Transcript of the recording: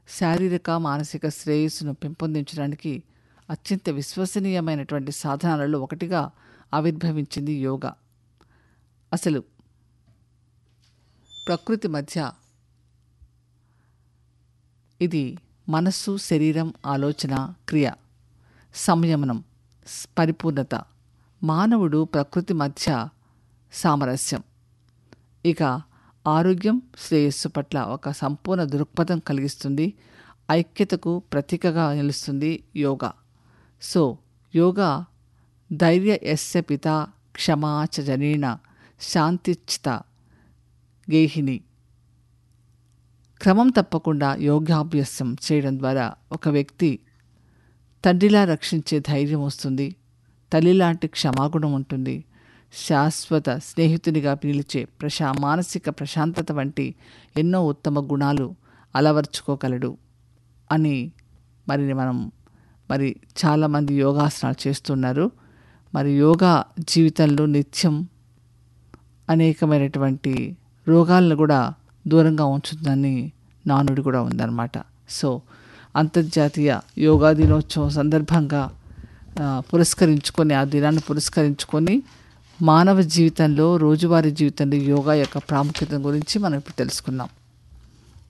శారీరక మానసిక శ్రేయస్సును పెంపొందించడానికి అత్యంత విశ్వసనీయమైనటువంటి సాధనాలలో ఒకటిగా ఆవిర్భవించింది యోగా అసలు ప్రకృతి మధ్య ఇది మనస్సు శరీరం ఆలోచన క్రియ సంయమనం స్- పరిపూర్ణత మానవుడు ప్రకృతి మధ్య సామరస్యం ఇక ఆరోగ్యం శ్రేయస్సు పట్ల ఒక సంపూర్ణ దృక్పథం కలిగిస్తుంది ఐక్యతకు ప్రతీకగా నిలుస్తుంది యోగా సో యోగా ధైర్య యస్య పిత క్షమాచ జనీన శాంతిచిత గేహిని క్రమం తప్పకుండా యోగాభ్యాసం చేయడం ద్వారా ఒక వ్యక్తి తండ్రిలా రక్షించే ధైర్యం వస్తుంది తల్లి లాంటి క్షమాగుణం ఉంటుంది శాశ్వత స్నేహితునిగా పిలిచే ప్రశా మానసిక ప్రశాంతత వంటి ఎన్నో ఉత్తమ గుణాలు అలవర్చుకోగలడు అని మరి మనం మరి చాలామంది యోగాసనాలు చేస్తున్నారు మరి యోగా జీవితంలో నిత్యం అనేకమైనటువంటి రోగాలను కూడా దూరంగా ఉంచుతుందని నానుడి కూడా ఉందన్నమాట సో అంతర్జాతీయ యోగా దినోత్సవం సందర్భంగా ఆ, పురస్కరించుకొని ఆ దినాన్ని పురస్కరించుకొని మానవ జీవితంలో రోజువారీ జీవితంలో యోగా యొక్క ప్రాముఖ్యత గురించి మనం ఇప్పుడు తెలుసుకున్నాం